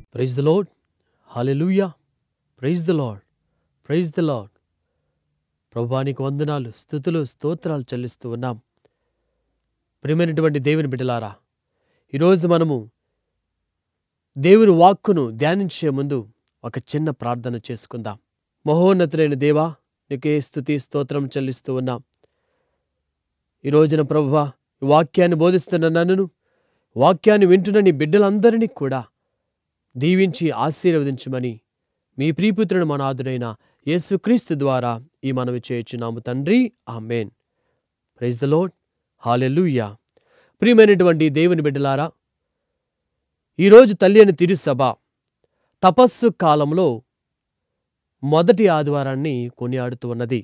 praise the Lord hallelujah praise the Lord praise the Lord ప్రభువానికి వందనాలు స్థుతులు స్తోత్రాలు చెల్లిస్తూ ఉన్నాం ప్రియమైనటువంటి దేవుని బిడ్డలారా ఈరోజు మనము దేవుని వాక్కును ధ్యానించే ముందు ఒక చిన్న ప్రార్థన చేసుకుందాం మహోన్నతులైన దేవా నీకే స్థుతి స్తోత్రం చెల్లిస్తూ ఉన్నాం ఈ రోజున ప్రభువా ఈ వాక్యాన్ని బోధిస్తున్న నన్నును వాక్యాన్ని వింటున్న నీ బిడ్డలందరినీ కూడా దీవించి ఆశీర్వదించమని మీ ప్రీపుత్రుడు మనాథుడైన యేసుక్రీస్తు ద్వారా ఈ మనవి చేయుచున్నాము తండ్రి amen praise the Lord hallelujah ప్రియమైనటువంటి దేవుని బిడ్డలారా ఈరోజు తల్లి అని తిరుసభ తపస్సు కాలంలో మొదటి ఆదివారాన్ని కొనియాడుతూ ఉన్నది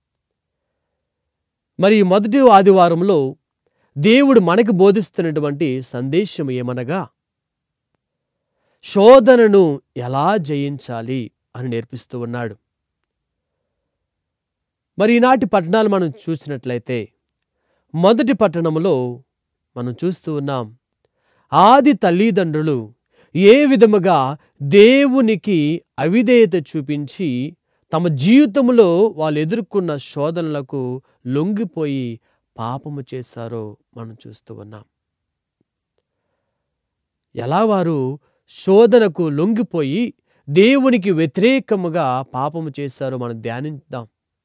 మరి ఈ మొదటి ఆదివారంలో దేవుడు మనకు బోధిస్తున్నటువంటి సందేశం ఏమనగా శోధనను ఎలా జయించాలి అని నేర్పిస్తూ ఉన్నాడు మరి ఈనాటి పట్టణాలు మనం చూసినట్లయితే మొదటి పట్టణంలో మనం చూస్తూ ఉన్నాం ఆది తల్లిదండ్రులు ఏ విధముగా దేవునికి అవిధేయత చూపించి తమ జీవితంలో వాళ్ళు ఎదుర్కొన్న శోధనలకు లొంగిపోయి పాపము చేశారో మనం చూస్తూ ఉన్నాం ఎలా వారు శోధనకు లొంగిపోయి దేవునికి వ్యతిరేకముగా పాపము చేశారో మనం ధ్యానిద్దాం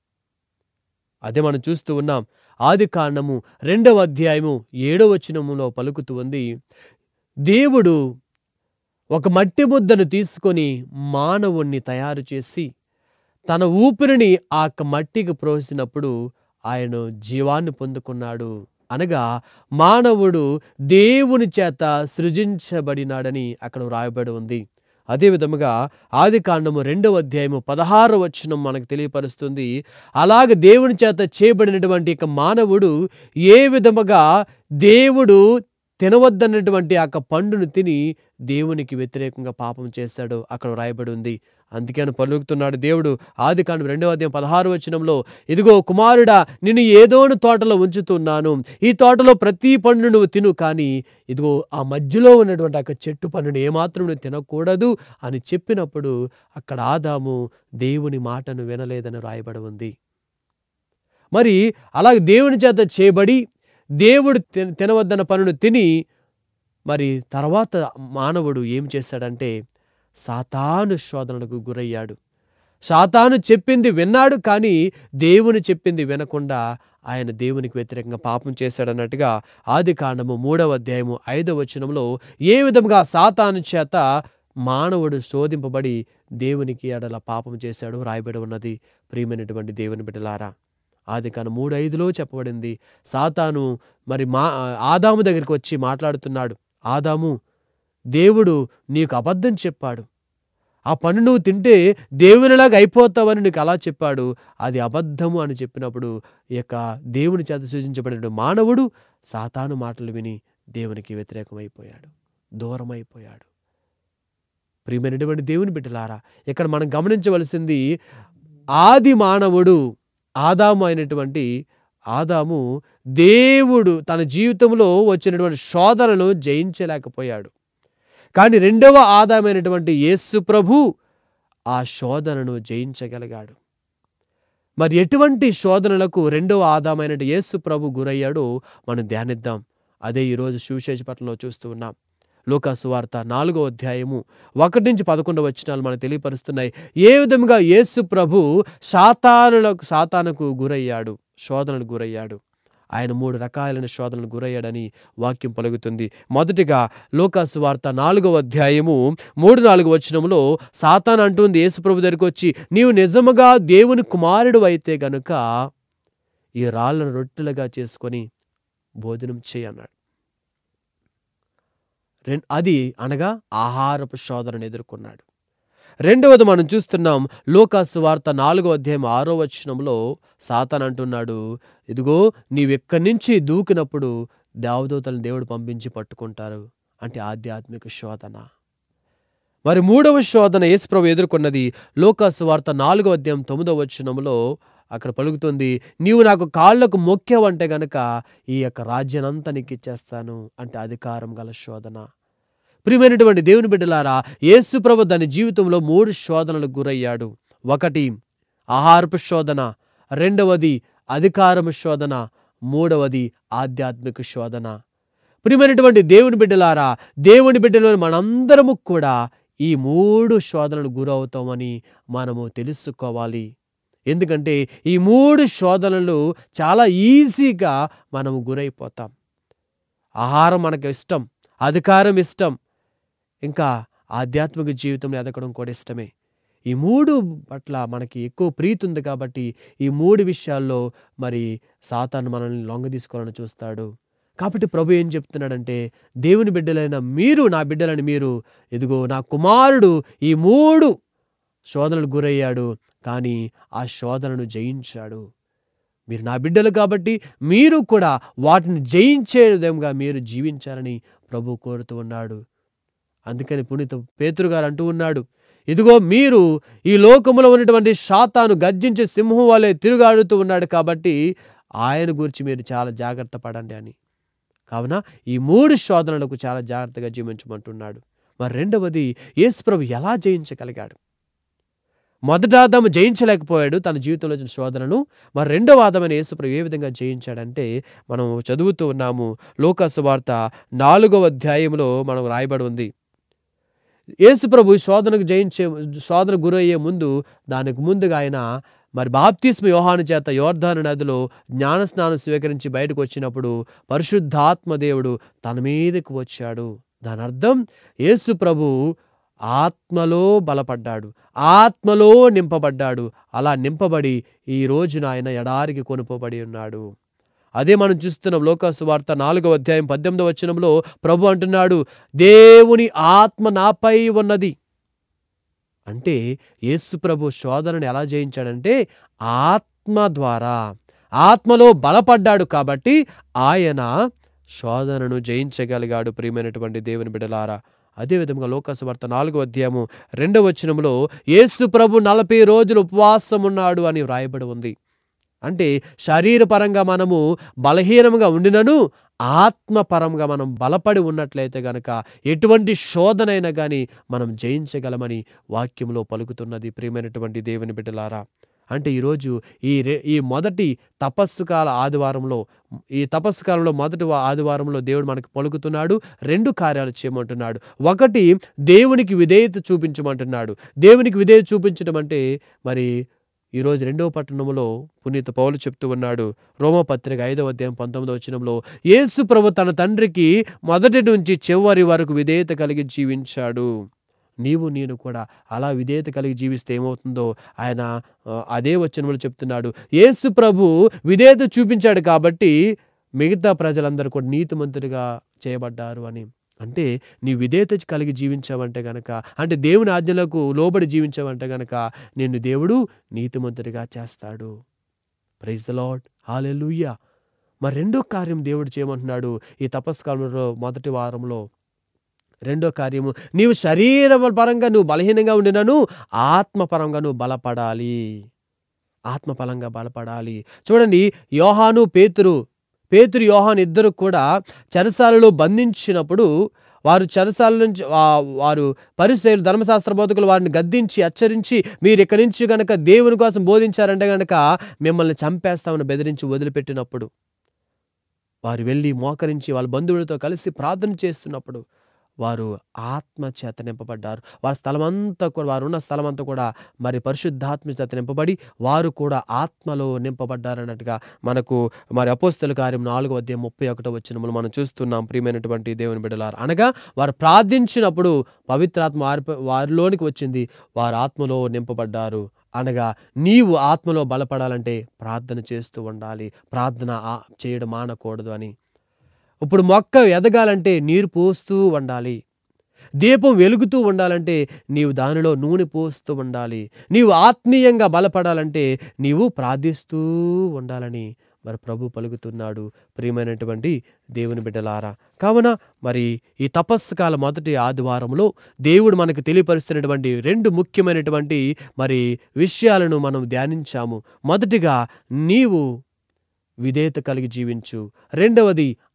అదే మనం చూస్తూ ఉన్నాం ఆది కాండము రెండవ అధ్యాయము ఏడవ వచనములో పలుకుతూ ఉంది దేవుడు ఒక మట్టి ముద్దను తీసుకొని మానవుణ్ణి తయారు చేసి తన ఊపిరిని ఆ యొక్క మట్టికి ప్రోసినప్పుడు ఆయన జీవాన్ని పొందుకున్నాడు అనగా మానవుడు దేవుని చేత సృజించబడినాడని అక్కడ వ్రాయబడి ఉంది అదే విధముగా ఆది కాండము రెండవ అధ్యాయము పదహారు వచనం మనకు తెలియపరుస్తుంది అలాగ దేవుని చేత చేయబడినటువంటి ఇక మానవుడు ఏ విధముగా దేవుడు తినవద్దన్నటువంటి ఆ పండును తిని దేవునికి వ్యతిరేకంగా పాపం చేశాడో అక్కడ రాయబడి ఉంది అందుకే ఆయన పలుకుతున్నాడు దేవుడు ఆది కాండం రెండవ అధ్యాయం పదహారు వచనంలో ఇదిగో కుమారుడా నిన్ను ఏదోను తోటలో ఉంచుతున్నాను ఈ తోటలో ప్రతి పండును నువ్వు తిను కానీ ఇదిగో ఆ మధ్యలో ఉన్నటువంటి ఆ చెట్టు పండును ఏమాత్రం నువ్వు తినకూడదు అని చెప్పినప్పుడు అక్కడ ఆదాము దేవుని మాటను వినలేదని రాయబడి ఉంది మరి అలాగే దేవుని చేత చేయబడి దేవుడు తిన- తినవద్దన్న పనును తిని మరి తర్వాత మానవుడు ఏం చేశాడంటే సాతాను శోధనలకు గురయ్యాడు సాతాను చెప్పింది విన్నాడు కానీ దేవుని చెప్పింది వినకుండా ఆయన దేవునికి వ్యతిరేకంగా పాపం చేశాడన్నట్టుగా ఆది కాండము మూడవ అధ్యాయము ఐదవ వచనంలో ఏ విధంగా సాతాను చేత మానవుడు శోధింపబడి దేవునికి ఎడల పాపం చేశాడు రాయబడి ఉన్నది ప్రియమైనటువంటి దేవుని బిడ్డలారా ఆది కాను మూడు ఐదులో చెప్పబడింది సాతాను మరి మా ఆదాము దగ్గరికి వచ్చి మాట్లాడుతున్నాడు ఆదాము దేవుడు నీకు అబద్ధం చెప్పాడు ఆ పన్ను నువ్వు తింటే దేవునిలాగా అయిపోతావని నీకు అలా చెప్పాడు అది అబద్ధము అని చెప్పినప్పుడు ఈ యొక్క దేవుని చేత సూచించబడిన మానవుడు సాతాను మాటలు విని దేవునికి వ్యతిరేకమైపోయాడు దూరం అయిపోయాడు ప్రియమైనటువంటి దేవుని బిడ్డలారా ఇక్కడ మనం గమనించవలసింది ఆది మానవుడు ఆదాము అయినటువంటి ఆదాము దేవుడు తన జీవితంలో వచ్చినటువంటి శోధనను జయించలేకపోయాడు కానీ రెండవ ఆదామైనటువంటి యేసు ప్రభు ఆ శోధనను జయించగలిగాడు మరి ఎటువంటి శోధనలకు రెండవ ఆదామైన యేసు ప్రభు గురయ్యాడో మనం ధ్యానిద్దాం అదే ఈరోజు సువిశేష పట్నంలో చూస్తూ ఉన్నాం లూకాసు వార్త నాలుగో అధ్యాయము ఒకటి నుంచి పదకొండవ వచనాలు మనకు తెలియపరుస్తున్నాయి ఏ విధముగా యేసు ప్రభు సాతానులకు సాతానుకు గురయ్యాడు శోధనకు గురయ్యాడు ఆయన మూడు రకాలైన శోధనలకు గురయ్యాడని వాక్యం పలుకుతుంది మొదటిగా లోకాసు వార్త నాలుగవ అధ్యాయము మూడు నాలుగు వచనములో సాతాన్ అంటుంది యేసుప్రభు దగ్గరికి వచ్చి నీవు నిజముగా దేవుని కుమారుడు అయితే గనుక ఈ రాళ్ళను రొట్టెలుగా చేసుకొని భోజనం చేయి అన్నాడు రెం- అది అనగా ఆహారపు శోధనను ఎదుర్కొన్నాడు రెండవది మనం చూస్తున్నాం లోకాసు వార్త నాలుగో అధ్యాయం ఆరో వచనంలో సాతాన్ అంటున్నాడు ఇదిగో నీవెక్కడి నుంచి దూకినప్పుడు దేవదూతలను దేవుడు పంపించి పట్టుకుంటారు అంటే ఆధ్యాత్మిక శోధన మరి మూడవ శోధన యేసుప్రభు ఎదుర్కొన్నది లోకాసు వార్త నాలుగో అధ్యాయం తొమ్మిదవ వచనంలో అక్కడ పలుకుతుంది నీవు నాకు కాళ్లకు మొక్కావంటే గనక ఈ యొక్క రాజ్యానంతా నీకు ఇచ్చేస్తాను అంటే అధికారం గల శోధన ప్రియమైనటువంటి దేవుని బిడ్డలారా యేసు ప్రభు తన జీవితంలో మూడు శోధనలకు గురయ్యాడు ఒకటి ఆహారపు శోధన రెండవది అధికారము శోధన మూడవది ఆధ్యాత్మిక శోధన ప్రియమైనటువంటి దేవుని బిడ్డలారా దేవుని బిడ్డలో మనందరము కూడా ఈ మూడు శోధనలు గురవుతామని మనము తెలుసుకోవాలి ఎందుకంటే ఈ మూడు శోధనలు చాలా ఈజీగా మనము గురైపోతాం ఆహారం మనకు ఇష్టం అధికారం ఇష్టం ఇంకా ఆధ్యాత్మిక జీవితంలో ఎదగడం కూడా ఇష్టమే ఈ మూడు పట్ల మనకి ఎక్కువ ప్రీతి ఉంది కాబట్టి ఈ మూడు విషయాల్లో మరి సాతాను మనల్ని లొంగ తీసుకోవాలని చూస్తాడు కాబట్టి ప్రభు ఏం చెప్తున్నాడంటే దేవుని బిడ్డలైన మీరు నా బిడ్డలని మీరు ఇదిగో నా కుమారుడు ఈ మూడు శోధనలు గురయ్యాడు కానీ ఆ శోధనను జయించాడు మీరు నా బిడ్డలు కాబట్టి మీరు కూడా వాటిని జయించే విధంగా మీరు జీవించాలని ప్రభు కోరుతూ ఉన్నాడు అందుకని పునీత పేతురు గారు అంటూ ఉన్నాడు ఇదిగో మీరు ఈ లోకములో ఉన్నటువంటి శాతాను గర్జించే సింహం వలె తిరుగాడుతూ ఉన్నాడు కాబట్టి ఆయన గురించి మీరు చాలా జాగ్రత్త పడండి అని కావున ఈ మూడు శోధనలకు చాలా జాగ్రత్తగా జీవించమంటున్నాడు మరి రెండవది యేసుప్రభు ఎలా జయించగలిగాడు మొదట ఆదాము జయించలేకపోయాడు తన జీవితంలో వచ్చిన శోధనను మరి రెండవ ఆదామని యేసుప్రభు ఏ విధంగా జయించాడంటే మనం చదువుతూ ఉన్నాము లోకాసు వార్త నాలుగవ అధ్యాయంలో మనం రాయబడి ఉంది యేసుప్రభు శోధనకు జయించే శోధన గురయ్యే ముందు దానికి ముందుగా ఆయన మరి బాప్తిస్మ యోహాను చేత యోర్ధాను నదిలో జ్ఞానస్నానం స్వీకరించి బయటకు వచ్చినప్పుడు పరిశుద్ధాత్మ దేవుడు తన మీదకు వచ్చాడు దాని అర్థం యేసు ప్రభు ఆత్మలో బలపడ్డాడు ఆత్మలో నింపబడ్డాడు అలా నింపబడి ఈ రోజున ఆయన ఎడారికి కొనుపోబడి ఉన్నాడు అదే మనం చూస్తున్నాం లోకాసు వార్త నాలుగవ అధ్యాయం పద్దెనిమిదవ వచనంలో ప్రభు అంటున్నాడు దేవుని ఆత్మ నాపై ఉన్నది అంటే యేసు ప్రభు శోధనను ఎలా జయించాడంటే ఆత్మ ద్వారా ఆత్మలో బలపడ్డాడు కాబట్టి ఆయన శోధనను జయించగలిగాడు ప్రియమైనటువంటి దేవుని బిడలారా అదేవిధంగా లోకాసు వార్త నాలుగో అధ్యాయము రెండవ వచనంలో యేసు ప్రభు నలభై రోజులు ఉపవాసం ఉన్నాడు అని వ్రాయబడి ఉంది అంటే శరీరపరంగా మనము బలహీనంగా ఉండినను ఆత్మపరంగా మనం బలపడి ఉన్నట్లయితే గనక ఎటువంటి శోధనైనా కానీ మనం జయించగలమని వాక్యంలో పలుకుతున్నది ప్రియమైనటువంటి దేవుని బిడ్డలారా అంటే ఈరోజు ఈ రే ఈ మొదటి తపస్సు కాల ఆదివారంలో ఈ తపస్సు కాలంలో మొదటి వా- ఆదివారంలో దేవుడు మనకు పలుకుతున్నాడు రెండు కార్యాలు చేయమంటున్నాడు ఒకటి దేవునికి విధేయత చూపించమంటున్నాడు దేవునికి విధేయత చూపించడం అంటే మరి ఈరోజు రెండవ పట్టణంలో పునీత పౌలు చెప్తూ ఉన్నాడు రోమపత్రిక ఐదవ అధ్యాయం పంతొమ్మిదవ వచనంలో యేసు ప్రభు తన తండ్రికి మొదటి నుంచి చివరి వరకు విధేయత కలిగి జీవించాడు నీవు నేను కూడా అలా విధేయత కలిగి జీవిస్తే ఏమవుతుందో ఆయన ఆ, అదే వచనంలో చెప్తున్నాడు యేసు ప్రభు విధేయత చూపించాడు కాబట్టి మిగతా ప్రజలందరూ కూడా నీతిమంతుడిగా చేయబడ్డారు అని అంటే నీ విధేయత కలిగి జీవించావంటే గనక అంటే దేవుని ఆజ్ఞలకు లోబడి జీవించావంటే గనక నిన్ను దేవుడు నీతిమంతుడిగా చేస్తాడు ప్రైజ్ ద లాడ్ హాలెలూయా మరి రెండో కార్యం దేవుడు చేయమంటున్నాడు ఈ తపస్కాలంలో మొదటి వారంలో రెండో కార్యము నీవు శరీర పరంగా నువ్వు బలహీనంగా ఉండినను ఆత్మపరంగా నువ్వు బలపడాలి ఆత్మపరంగా బలపడాలి చూడండి యోహాను పేతురు పేతురు యోహాను ఇద్దరు కూడా చెరసాలలో బంధించినప్పుడు వారు చెరసాల నుంచి వా- వారు పరిచయులు ధర్మశాస్త్ర బోధకులు వారిని గద్దించి హెచ్చరించి మీరు ఇక్కడి నుంచి గనక దేవుని కోసం బోధించారంటే గనక మిమ్మల్ని చంపేస్తామని బెదిరించి వదిలిపెట్టినప్పుడు వారు వెళ్ళి మోకరించి వాళ్ళ బంధువులతో కలిసి ప్రార్థన చేస్తున్నప్పుడు వారు ఆత్మ చేత నింపబడ్డారు వారి స్థలమంతా కూడా వారు ఉన్న స్థలమంతా కూడా మరి పరిశుద్ధాత్మ చేత నింపబడి వారు కూడా ఆత్మలో నింపబడ్డారన్నట్టుగా మనకు మరి అపోస్తల కార్యం నాలుగో అధ్యాయం ముప్పై ఒకటో వచ్చినములు మనం చూస్తున్నాం ప్రియమైనటువంటి దేవుని బిడ్డలారు అనగా వారు ప్రార్థించినప్పుడు పవిత్రాత్మ వారి వారిలోనికి వచ్చింది వారు ఆత్మలో నింపబడ్డారు అనగా నీవు ఆత్మలో బలపడాలంటే ప్రార్థన చేస్తూ ఉండాలి ప్రార్థన ఆ- చేయడం మానకూడదు అని ఇప్పుడు మొక్క ఎదగాలంటే నీరు పోస్తూ ఉండాలి దీపం వెలుగుతూ ఉండాలంటే నీవు దానిలో నూనె పోస్తూ ఉండాలి నీవు ఆత్మీయంగా బలపడాలంటే నీవు ప్రార్థిస్తూ ఉండాలని మరి ప్రభు పలుకుతున్నాడు ప్రియమైనటువంటి దేవుని బిడ్డలారా కావున మరి ఈ తపస్సు కాల మొదటి ఆదివారంలో దేవుడు మనకు తెలియపరుస్తున్నటువంటి రెండు ముఖ్యమైనటువంటి మరి విషయాలను మనం ధ్యానించాము మొదటిగా నీవు విధేయత కలిగి జీవించు రెండవది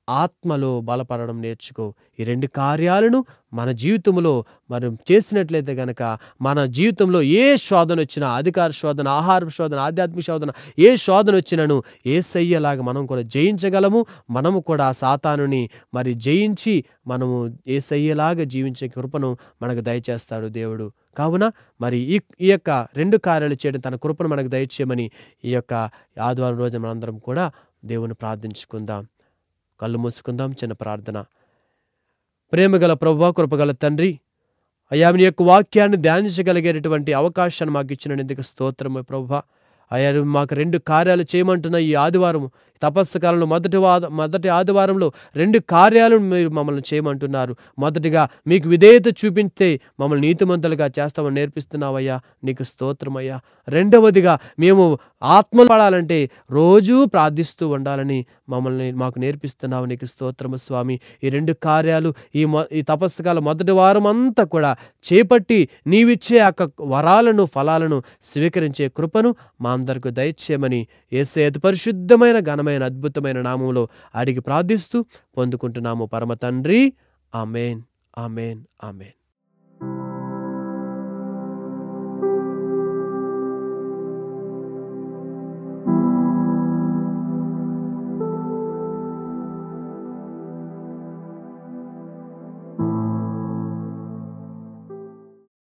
ఆత్మలో బలపడడం నేర్చుకో ఈ రెండు కార్యాలను మన జీవితంలో మనం చేసినట్లయితే గనక మన జీవితంలో ఏ శోధన వచ్చినా అధికార శోధన ఆహార శోధన ఆధ్యాత్మిక శోధన ఏ శోధన వచ్చినను ఏ సయ్యలాగా మనం కూడా జయించగలము మనము కూడా సాతానుని మరి జయించి మనము ఏ సయ్యలాగా జీవించే కృపను మనకు దయచేస్తాడు దేవుడు కావున మరి ఈ ఈ యొక్క రెండు కార్యాలు చేయడం తన కృపను మనకు దయచేయమని ఈ యొక్క ఆదివారం రోజు మనందరం కూడా దేవుని ప్రార్థించుకుందాం కళ్ళు మూసుకుందాం చిన్న ప్రార్థన ప్రేమగల ప్రభు కృపగల తండ్రి అయ్యా మీ యొక్క వాక్యాన్ని ధ్యానించగలిగేటటువంటి అవకాశాన్ని మాకు ఇచ్చినందుకు స్తోత్రము ప్రభు అయ్యా మాకు రెండు కార్యాలు చేయమంటున్న ఈ ఆదివారం తపస్సు కాలంలో మొదటి వాద మొదటి ఆదివారంలో రెండు కార్యాలను మీరు మమ్మల్ని చేయమంటున్నారు మొదటిగా మీకు విధేయత చూపిస్తే మమ్మల్ని నీతిమంతులుగా చేస్తామని నేర్పిస్తున్నావయ్యా నీకు స్తోత్రమయ్యా రెండవదిగా మేము ఆత్మ పడాలంటే రోజూ ప్రార్థిస్తూ ఉండాలని మమ్మల్ని మాకు నేర్పిస్తున్నావు నీకు స్తోత్రము స్వామి ఈ రెండు కార్యాలు ఈ మొ ఈ తపస్సు కాలం మొదటి వారం అంతా కూడా చేపట్టి నీవిచ్చే ఆ యొక్క వరాలను ఫలాలను స్వీకరించే కృపను మా అందరికి దయచేయమని ఏసే అతి పరిశుద్ధమైన ఘనమైన అద్భుతమైన నామంలో అడిగి ప్రార్థిస్తూ పొందుకుంటున్నాము పరమ తండ్రి ఆమెన్ ఆమెన్ ఆమెన్